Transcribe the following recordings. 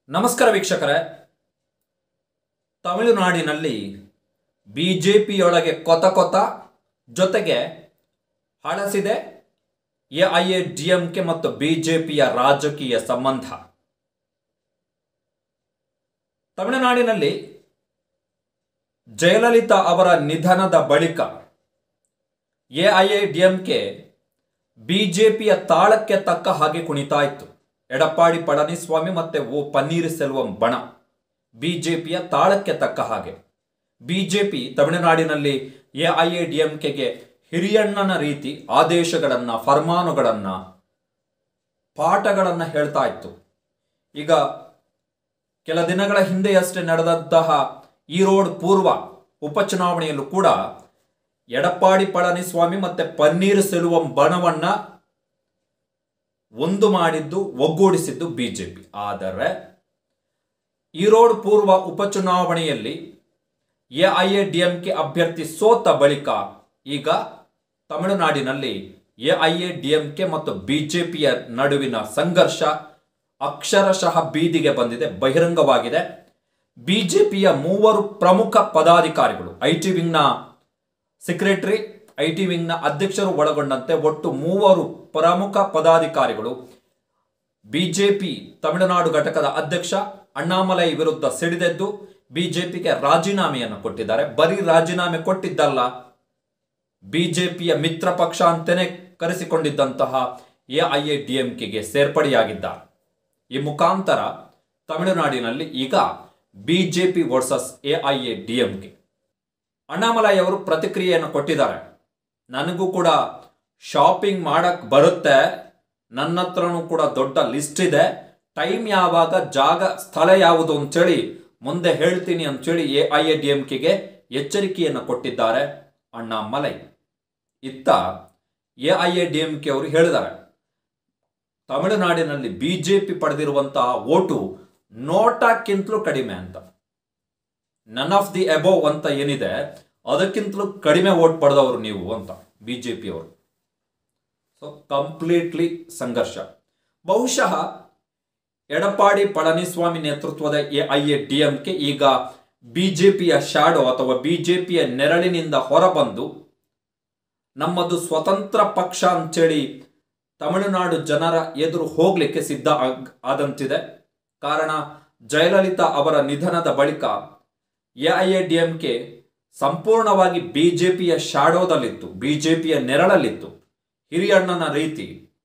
ನಮಸ್ಕಾರ ವೀಕ್ಷಕರೇ ತಮಿಳುನಾಡಿನಲ್ಲಿ ಬಿ ಜೆ ಪಿಯೊಳಗೆ ಕೊತ ಕೊತ ಜೊತೆಗೆ ಹಳಸಿದೆ A I A D M K ಮತ್ತು ಬಿ ಜೆ ಪಿಯ ರಾಜಕೀಯ ಸಂಬಂಧ ತಮಿಳುನಾಡಿನಲ್ಲಿ ಜಯಲಲಿತಾ ಅವರ ನಿಧನದ ಬಳಿಕ A I A D M K ಬಿಜೆಪಿಯ ತಾಳಕ್ಕೆ ತಕ್ಕ ಹಾಗೆ ಕುಣಿತಾ ಇತ್ತು ಎಡಪ್ಪಾಡಿ ಪಳನಿಸ್ವಾಮಿ ಮತ್ತೆ ಓ ಪನ್ನೀರ್ ಸೆಲ್ವಂ ಬಣ ಬಿಜೆಪಿಯ ತಾಳಕ್ಕೆ ತಕ್ಕ ಹಾಗೆ ಬಿಜೆಪಿ ತಮಿಳುನಾಡಿನಲ್ಲಿ A I A D M ಕೆಗೆ ಹಿರಿಯಣ್ಣನ ರೀತಿ ಆದೇಶಗಳನ್ನ ಫರ್ಮಾನುಗಳನ್ನ ಪಾಠಗಳನ್ನ ಹೇಳ್ತಾ ಇತ್ತು ಈಗ ಕೆಲ ದಿನಗಳ ಹಿಂದೆಯಷ್ಟೇ ನಡೆದಂತಹ ಈರೋಡ್ ಪೂರ್ವ ಉಪಚುನಾವಣೆಯಲ್ಲೂ ಕೂಡ ಎಡಪ್ಪಾಡಿ ಪಳನಿಸ್ವಾಮಿ ಮತ್ತೆ ಪನ್ನೀರ್ ಸೆಲ್ವಂ ಬಣವನ್ನ ಒಂದು ಮಾಡಿದ್ದು ಒಗ್ಗೂಡಿಸಿದ್ದು ಬಿಜೆಪಿ ಆದರೆ ಈರೋಡ್ ಪೂರ್ವ ಉಪಚುನಾವಣೆಯಲ್ಲಿ ಎಐಎಡಿಎಂಕೆ ಅಭ್ಯರ್ಥಿ ಸೋತ ಬಳಿಕ ಈಗ ತಮಿಳುನಾಡಿನಲ್ಲಿ ಎಐಎಡಿಎಂಕೆ ಮತ್ತು ಬಿಜೆಪಿಯ ನಡುವಿನ ಸಂಘರ್ಷ ಅಕ್ಷರಶಃ ಬೀದಿಗೆ ಬಂದಿದೆ ಬಹಿರಂಗವಾಗಿದೆ ಬಿಜೆಪಿಯ ಮೂವರು ಪ್ರಮುಖ ಪದಾಧಿಕಾರಿಗಳು ಐ ಟಿ ವಿಂಗ್ನ ಸೆಕ್ರೆಟರಿ ಐ ಟಿ ವಿಂಗ್ನ ಅಧ್ಯಕ್ಷರು ಒಳಗೊಂಡಂತೆ ಒಟ್ಟು ಮೂವರು ಪ್ರಮುಖ ಪದಾಧಿಕಾರಿಗಳು ಬಿಜೆಪಿ ತಮಿಳುನಾಡು ಘಟಕದ ಅಧ್ಯಕ್ಷ ಅಣ್ಣಾಮಲೈ ವಿರುದ್ಧ ಸಿಡಿದೆದ್ದು ಬಿಜೆಪಿಗೆ ರಾಜೀನಾಮೆಯನ್ನು ಕೊಟ್ಟಿದ್ದಾರೆ ಬರೀ ರಾಜೀನಾಮೆ ಕೊಟ್ಟಿದ್ದಲ್ಲ ಬಿಜೆಪಿಯ ಮಿತ್ರ ಪಕ್ಷ ಅಂತಲೇ ಕರೆಸಿಕೊಂಡಿದ್ದಂತಹ ಎಐಎ ಡಿಎಂಕೆಗೆ ಸೇರ್ಪಡೆಯಾಗಿದ್ದಾರೆ ಈ ಮುಖಾಂತರ ತಮಿಳುನಾಡಿನಲ್ಲಿ ಈಗ BJP versus AIADMK Annamalai ಅವರು ಪ್ರತಿಕ್ರಿಯೆಯನ್ನು ಕೊಟ್ಟಿದ್ದಾರೆ ನನಗೂ ಕೂಡ ಶಾಪಿಂಗ್ ಮಾಡಕ್ ಬರುತ್ತೆ ನನ್ನ ಹತ್ರನೂ ಕೂಡ ದೊಡ್ಡ ಲಿಸ್ಟ್ ಇದೆ ಟೈಮ್ ಯಾವಾಗ ಜಾಗ ಸ್ಥಳ ಯಾವುದು ಅಂತೇಳಿ ಮುಂದೆ ಹೇಳ್ತೀನಿ ಅಂತೇಳಿ A I A D M ಕೆಗೆ ಎಚ್ಚರಿಕೆಯನ್ನು ಕೊಟ್ಟಿದ್ದಾರೆ ಅಣ್ಣಾಮಲೈ ಇತ್ತ A I A D M K ಅವರು ಹೇಳಿದ್ದಾರೆ ತಮಿಳುನಾಡಿನಲ್ಲಿ ಬಿಜೆಪಿ ಪಡೆದಿರುವಂತಹ ಓಟು ನೋಟಾಕ್ಕಿಂತಲೂ ಕಡಿಮೆ ಅಂತ ನನ್ ಆಫ್ ದಿ ಅಬೋವ್ ಅಂತ ಏನಿದೆ ಅದಕ್ಕಿಂತಲೂ ಕಡಿಮೆ ಓಟ್ ಪಡೆದವರು ನೀವು ಅಂತ ಬಿಜೆಪಿ ಅವರು ಸೊ ಕಂಪ್ಲೀಟ್ಲಿ ಸಂಘರ್ಷ ಬಹುಶಃ ಎಡಪ್ಪಾಡಿ ಪಳನಿಸ್ವಾಮಿ ನೇತೃತ್ವದ A I A D M K ಈಗ ಬಿಜೆಪಿಯ ಶಾಡೋ ಅಥವಾ ಬಿಜೆಪಿಯ ನೆರಳಿನಿಂದ ಹೊರಬಂದು ನಮ್ಮದು ಸ್ವತಂತ್ರ ಪಕ್ಷ ಅಂತೇಳಿ ತಮಿಳುನಾಡು ಜನರ ಎದುರು ಹೋಗ್ಲಿಕ್ಕೆ ಸಿದ್ಧ ಆಗ್- ಆದಂತಿದೆ ಕಾರಣ ಜಯಲಲಿತಾ ಅವರ ನಿಧನದ ಬಳಿಕ ಎಐಎಡಿಎಂಕೆ ಸಂಪೂರ್ಣವಾಗಿ ಬಿಜೆಪಿಯ ಶಾಡೋದಲ್ಲಿತ್ತು ಬಿಜೆಪಿಯ ನೆರಳಲ್ಲಿತ್ತು ಹಿರಿಯಣ್ಣನ ರೀತಿ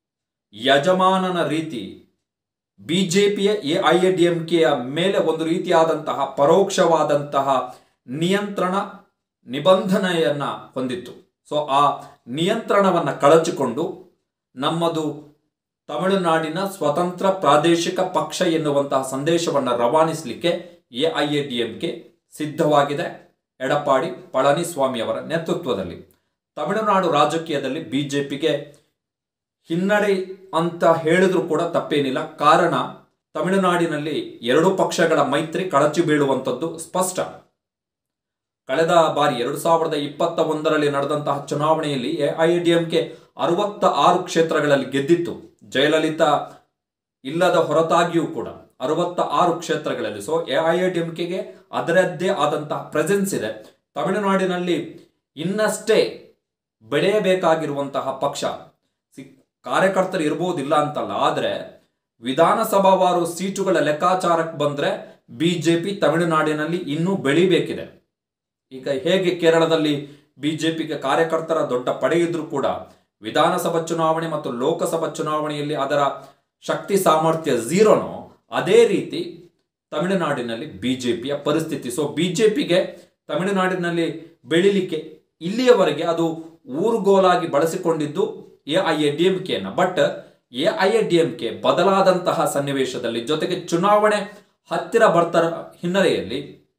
ಯಜಮಾನನ ರೀತಿ ಬಿಜೆಪಿಯ ಎಐಎಡಿಎಂಕೆಯ ಮೇಲೆ ಒಂದು ರೀತಿಯಾದಂತಹ ಪರೋಕ್ಷವಾದಂತಹ ನಿಯಂತ್ರಣ ನಿಬಂಧನೆಯನ್ನ ಹೊಂದಿತ್ತು ಸೊ ಆ ನಿಯಂತ್ರಣವನ್ನ ಕಳಚಿಕೊಂಡು ನಮ್ಮದು ತಮಿಳುನಾಡಿನ ಸ್ವತಂತ್ರ ಪ್ರಾದೇಶಿಕ ಪಕ್ಷ ಎನ್ನುವಂತಹ ಸಂದೇಶವನ್ನು ರವಾನಿಸಲಿಕ್ಕೆ ಎಐಎಡಿಎಂಕೆ ಸಿದ್ಧವಾಗಿದೆ ಎಡಪ್ಪಾಡಿ ಪಳನಿಸ್ವಾಮಿ ಅವರ ನೇತೃತ್ವದಲ್ಲಿ ತಮಿಳುನಾಡು ರಾಜಕೀಯದಲ್ಲಿ ಬಿಜೆಪಿಗೆ ಹಿನ್ನಡೆ ಅಂತ ಹೇಳಿದ್ರು ಕೂಡ ತಪ್ಪೇನಿಲ್ಲ ಕಾರಣ ತಮಿಳುನಾಡಿನಲ್ಲಿ ಎರಡು ಪಕ್ಷಗಳ ಮೈತ್ರಿ ಕಳಚಿ ಬೀಳುವಂಥದ್ದು ಸ್ಪಷ್ಟ ಕಳೆದ ಬಾರಿ ಎರಡು ಸಾವಿರದ ಇಪ್ಪತ್ತ ಒಂದರಲ್ಲಿ ನಡೆದಂತಹ ಚುನಾವಣೆಯಲ್ಲಿ ಎಐಡಿಎಂಕೆ ಅರವತ್ತ ಆರು ಕ್ಷೇತ್ರಗಳಲ್ಲಿ ಗೆದ್ದಿತ್ತು ಜಯಲಲಿತಾ ಇಲ್ಲದ ಹೊರತಾಗಿಯೂ ಕೂಡ ಅರವತ್ತ ಆರು ಕ್ಷೇತ್ರಗಳಲ್ಲಿ ಸೊ ಎಐಎಡಿಎಂಕೆಗೆ ಅದರದ್ದೇ ಆದಂತಹ ಪ್ರೆಸೆನ್ಸ್ ಇದೆ ತಮಿಳುನಾಡಿನಲ್ಲಿ ಇನ್ನಷ್ಟೇ ಬೆಳೆಯಬೇಕಾಗಿರುವಂತಹ ಪಕ್ಷ ಸಿ- ಕಾರ್ಯಕರ್ತರು ಇರ್ಬೋದಿಲ್ಲ ಅಂತಲ್ಲ ಆದರೆ ವಿಧಾನಸಭಾವಾರು ಸೀಟುಗಳ ಲೆಕ್ಕಾಚಾರಕ್ಕೆ ಬಂದ್ರೆ ಬಿಜೆಪಿ ತಮಿಳುನಾಡಿನಲ್ಲಿ ಇನ್ನೂ ಬೆಳಿಬೇಕಿದೆ ಈಗ ಹೇಗೆ ಕೇರಳದಲ್ಲಿ ಬಿಜೆಪಿಗೆ ಕಾರ್ಯಕರ್ತರ ದೊಡ್ಡ ಪಡೆ ಇದ್ರೂ ಕೂಡ ವಿಧಾನಸಭಾ ಚುನಾವಣೆ ಮತ್ತು ಲೋಕಸಭಾ ಚುನಾವಣೆಯಲ್ಲಿ ಅದರ ಶಕ್ತಿ ಸಾಮರ್ಥ್ಯ ಝೀರೋನೋ ಅದೇ ರೀತಿ ತಮಿಳುನಾಡಿನಲ್ಲಿ ಬಿಜೆಪಿಯ ಪರಿಸ್ಥಿತಿ ಸೊ ಬಿಜೆಪಿಗೆ ತಮಿಳುನಾಡಿನಲ್ಲಿ ಬೆಳಿಲಿಕ್ಕೆ ಇಲ್ಲಿಯವರೆಗೆ ಅದು ಊರುಗೋಲಾಗಿ ಬಳಸಿಕೊಂಡಿದ್ದು A I A D M ಕೆಯನ್ನು but A I A D M K ಬದಲಾದಂತಹ ಸನ್ನಿವೇಶದಲ್ಲಿ ಜೊತೆಗೆ ಚುನಾವಣೆ ಹತ್ತಿರ ಬರ್ತರ ಹಿನ್ನೆಲೆಯಲ್ಲಿ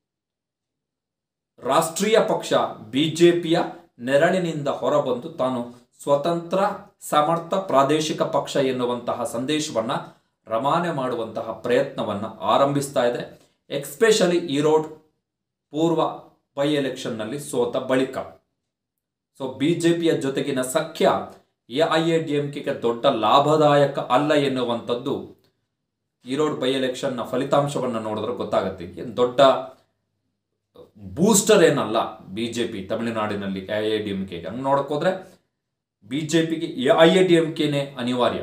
ರಾಷ್ಟ್ರೀಯ ಪಕ್ಷ ಬಿಜೆಪಿಯ ನೆರಳಿನಿಂದ ಹೊರಬಂದು ತಾನು ಸ್ವತಂತ್ರ ಸಮರ್ಥ ಪ್ರಾದೇಶಿಕ ಪಕ್ಷ ಎನ್ನುವಂತಹ ಸಂದೇಶವನ್ನ ರವಾನೆ ಮಾಡುವಂತಹ ಪ್ರಯತ್ನವನ್ನ ಆರಂಭಿಸ್ತಾ ಇದೆ ಎಕ್ಸ್ಪೆಷಲಿ ಈರೋಡ್ ಪೂರ್ವ ಬೈ ಎಲೆಕ್ಷನ್ನಲ್ಲಿ ಸೋತ ಬಳಿಕ ಸೊ ಬಿಜೆಪಿಯ ಜೊತೆಗಿನ ಸಖ್ಯ ಎಐಎಡಿಎಂಕೆಗೆ ದೊಡ್ಡ ಲಾಭದಾಯಕ ಅಲ್ಲ ಎನ್ನುವಂಥದ್ದು ಈರೋಡ್ ಬೈ ಎಲೆಕ್ಷನ್ನ ಫಲಿತಾಂಶವನ್ನು ನೋಡಿದ್ರೆ ಗೊತ್ತಾಗುತ್ತೆ ಏನು ದೊಡ್ಡ ಬೂಸ್ಟರ್ ಏನಲ್ಲ ಬಿ ಜೆ ಪಿ ತಮಿಳುನಾಡಿನಲ್ಲಿ ಎ ಐ ಡಿ ಎಂ ಕೆಗೆ ಹಂಗೆ ನೋಡಕ್ ಹೋದ್ರೆ ಬಿ ಜೆ ಪಿಗೆ ಐ ಐ ಡಿ ಎಂ ಕೆನೇ ಅನಿವಾರ್ಯ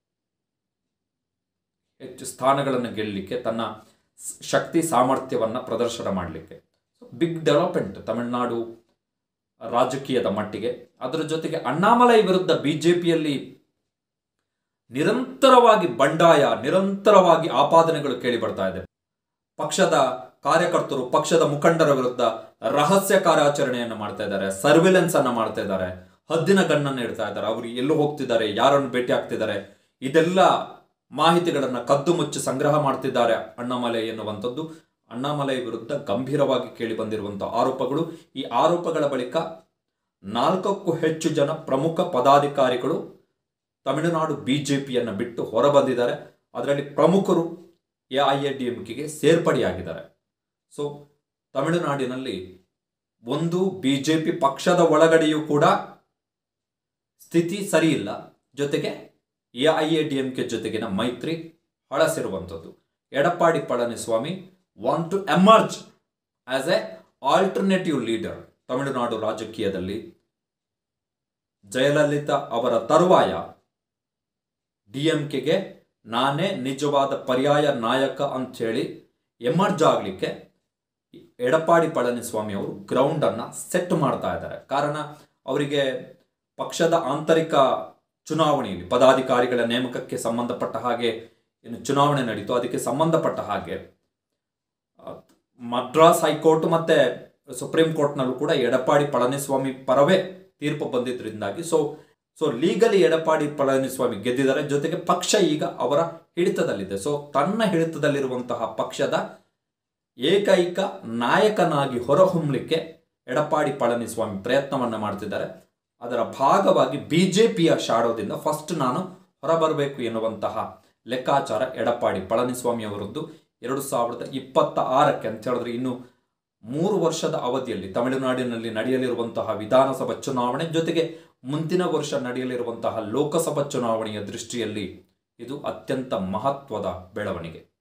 ಹೆಚ್ಚು ಸ್ಥಾನಗಳನ್ನು ಗೆಲ್ಲಲಿಕ್ಕೆ ತನ್ನ ಸ್- ಶಕ್ತಿ ಸಾಮರ್ಥ್ಯವನ್ನು ಪ್ರದರ್ಶನ ಮಾಡಲಿಕ್ಕೆ ಬಿಗ್ ಡೆವಲಪ್ಮೆಂಟ್ ತಮಿಳುನಾಡು ರಾಜಕೀಯದ ಮಟ್ಟಿಗೆ ಅದರ ಜೊತೆಗೆ ಅಣ್ಣಾಮಲೈ ವಿರುದ್ಧ ಬಿಜೆಪಿಯಲ್ಲಿ ನಿರಂತರವಾಗಿ ಬಂಡಾಯ ನಿರಂತರವಾಗಿ ಆಪಾದನೆಗಳು ಕೇಳಿ ಬರ್ತಾ ಇದೆ ಪಕ್ಷದ ಕಾರ್ಯಕರ್ತರು ಪಕ್ಷದ ಮುಖಂಡರ ವಿರುದ್ಧ ರಹಸ್ಯ ಕಾರ್ಯಾಚರಣೆಯನ್ನು ಮಾಡ್ತಾ ಇದ್ದಾರೆ ಸರ್ವಿಲೆನ್ಸ್ ಅನ್ನ ಮಾಡ್ತಾ ಇದ್ದಾರೆ ಹದ್ದಿನ ಗಣ್ಣನ್ನು ಇಡ್ತಾ ಇದ್ದಾರೆ ಅವರು ಎಲ್ಲೂ ಹೋಗ್ತಿದ್ದಾರೆ ಯಾರನ್ನು ಭೇಟಿ ಆಗ್ತಿದ್ದಾರೆ ಇದೆಲ್ಲ ಮಾಹಿತಿಗಳನ್ನು ಕದ್ದು ಮುಚ್ಚಿ ಸಂಗ್ರಹ ಮಾಡ್ತಿದ್ದಾರೆ ಅಣ್ಣಾಮಲೈ ಎನ್ನುವಂಥದ್ದು ಅಣ್ಣಾಮಲೈ ವಿರುದ್ಧ ಗಂಭೀರವಾಗಿ ಕೇಳಿ ಬಂದಿರುವಂತಹ ಆರೋಪಗಳು ಈ ಆರೋಪಗಳ ಬಳಿಕ ನಾಲ್ಕಕ್ಕೂ ಹೆಚ್ಚು ಜನ ಪ್ರಮುಖ ಪದಾಧಿಕಾರಿಗಳು ತಮಿಳುನಾಡು ಬಿಜೆಪಿಯನ್ನು ಬಿಟ್ಟು ಹೊರಬಂದಿದ್ದಾರೆ ಅದರಲ್ಲಿ ಪ್ರಮುಖರು A I A D M ಕೆಗೆ ಸೇರ್ಪಡೆಯಾಗಿದ್ದಾರೆ ಸೊ ತಮಿಳುನಾಡಿನಲ್ಲಿ ಒಂದು ಬಿಜೆಪಿ ಪಕ್ಷದ ಒಳಗಡೆಯೂ ಕೂಡ ಸ್ಥಿತಿ ಸರಿ ಇಲ್ಲ ಜೊತೆಗೆ A I A D M K ಜೊತೆಗಿನ ಮೈತ್ರಿ ಹಳಸಿರುವಂಥದ್ದು Edappadi Palaniswami want to emerge as a alternative leader Tamil Nadu ರಾಜಕೀಯದಲ್ಲಿ ಜಯಲಲಿತಾ ಅವರ ತರುವಾಯ ಡಿ ಎಂ ಕೆಗೆ ನಾನೇ ನಿಜವಾದ ಪರ್ಯಾಯ ನಾಯಕ ಅಂಥೇಳಿ ಎಮರ್ಜ್ ಆಗಲಿಕ್ಕೆ ಎಡಪ್ಪಾಡಿ ಪಳನಿಸ್ವಾಮಿ ಅವರು ಗ್ರೌಂಡ್ ಅನ್ನ ಸೆಟ್ ಮಾಡ್ತಾ ಇದ್ದಾರೆ ಕಾರಣ ಅವರಿಗೆ ಪಕ್ಷದ ಆಂತರಿಕ ಚುನಾವಣೆಯಲ್ಲಿ ಪದಾಧಿಕಾರಿಗಳ ನೇಮಕಕ್ಕೆ ಸಂಬಂಧಪಟ್ಟ ಹಾಗೆ ಏನು ಚುನಾವಣೆ ನಡೀತು ಅದಕ್ಕೆ ಸಂಬಂಧಪಟ್ಟ ಹಾಗೆ ಆ, ಮದ್ರಾಸ್ ಹೈಕೋರ್ಟ್ ಮತ್ತೆ ಸುಪ್ರೀಂ ಕೋರ್ಟ್ನಲ್ಲೂ ಕೂಡ ಎಡಪ್ಪಾಡಿ ಪಳನಿಸ್ವಾಮಿ ಪರವೇ ತೀರ್ಪು ಬಂದಿದ್ದರಿಂದಾಗಿ so so legally Edappadi Palaniswami ಗೆದ್ದಿದ್ದಾರೆ ಜೊತೆಗೆ ಪಕ್ಷ ಈಗ ಅವರ ಹಿಡಿತದಲ್ಲಿದೆ ಸೊ ತನ್ನ ಹಿಡಿತದಲ್ಲಿರುವಂತಹ ಪಕ್ಷದ ಏಕೈಕ ನಾಯಕನಾಗಿ ಹೊರಹೊಮ್ಮಲಿಕ್ಕೆ ಎಡಪ್ಪಾಡಿ ಪಳನಿಸ್ವಾಮಿ ಪ್ರಯತ್ನವನ್ನು ಮಾಡ್ತಿದ್ದಾರೆ ಅದರ ಭಾಗವಾಗಿ ಬಿಜೆಪಿಯ ಶಾಡೋದಿಂದ ಫಸ್ಟ್ ನಾನು ಹೊರಬರಬೇಕು ಎನ್ನುವಂತಹ ಲೆಕ್ಕಾಚಾರ ಎಡಪ್ಪಾಡಿ ಪಳನಿಸ್ವಾಮಿ ಅವರದ್ದು ಎರಡು ಸಾವಿರದ ಇಪ್ಪತ್ತ ಆರಕ್ಕೆ ಅಂತ ಹೇಳಿದ್ರೆ ಇನ್ನು ಮೂರು ವರ್ಷದ ಅವಧಿಯಲ್ಲಿ ತಮಿಳುನಾಡಿನಲ್ಲಿ ನಡೆಯಲಿರುವಂತಹ ವಿಧಾನಸಭಾ ಚುನಾವಣೆ ಜೊತೆಗೆ ಮುಂದಿನ ವರ್ಷ ನಡೆಯಲಿರುವಂತಹ ಲೋಕಸಭಾ ಚುನಾವಣೆಯ ದೃಷ್ಟಿಯಲ್ಲಿ ಇದು ಅತ್ಯಂತ ಮಹತ್ವದ ಬೆಳವಣಿಗೆ